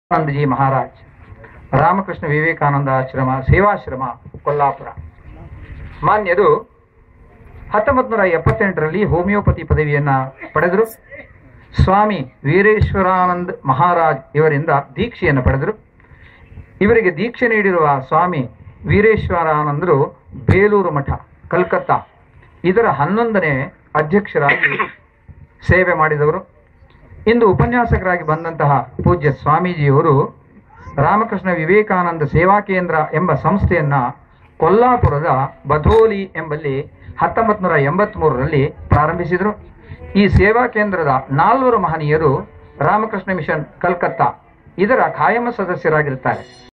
ಆನಂದಜಿ ಮಹಾರಾಜ್ ರಾಮಕೃಷ್ಣ ವಿವೇಕಾನಂದ ಆಶ್ರಮ ಸೇವಾಶ್ರಮ ಕೊಲ್ಲಾಪುರ ಮಾನ್ಯರು ಹತ್ತೊಂಬತ್ತು ನೂರ ಎಪ್ಪತ್ತೆಂಟರಲ್ಲಿ ಹೋಮಿಯೋಪತಿ ಪದವಿಯನ್ನ ಪಡೆದರು ಸ್ವಾಮಿ ವೀರೇಶ್ವರಾನಂದ್ ಮಹಾರಾಜ್ ಇವರಿಂದ ದೀಕ್ಷೆಯನ್ನು ಪಡೆದರು ಇವರಿಗೆ ದೀಕ್ಷೆ ನೀಡಿರುವ ಸ್ವಾಮಿ ವೀರೇಶ್ವರಾನಂದರು ಬೇಲೂರು ಮಠ ಕಲ್ಕತ್ತಾ ಇದರ ಹನ್ನೊಂದನೇ ಅಧ್ಯಕ್ಷರಾಗಿ ಸೇವೆ ಮಾಡಿದವರು ಇಂದು ಉಪನ್ಯಾಸಕರಾಗಿ ಬಂದಂತಹ ಪೂಜ್ಯ ಸ್ವಾಮೀಜಿಯವರು ರಾಮಕೃಷ್ಣ ವಿವೇಕಾನಂದ ಸೇವಾ ಕೇಂದ್ರ ಎಂಬ ಸಂಸ್ಥೆಯನ್ನ ಕೊಲ್ಲಾಪುರದ ಬಧೋಲಿ ಎಂಬಲ್ಲಿ ಹತ್ತೊಂಬತ್ತು ನೂರ ಎಂಬತ್ಮೂರರಲ್ಲಿ ಪ್ರಾರಂಭಿಸಿದರು ಈ ಸೇವಾ ಕೇಂದ್ರದ ನಾಲ್ವರು ಮಹನೀಯರು ರಾಮಕೃಷ್ಣ ಮಿಷನ್ ಕಲ್ಕತ್ತಾ ಇದರ ಖಾಯಂ ಸದಸ್ಯರಾಗಿರುತ್ತಾರೆ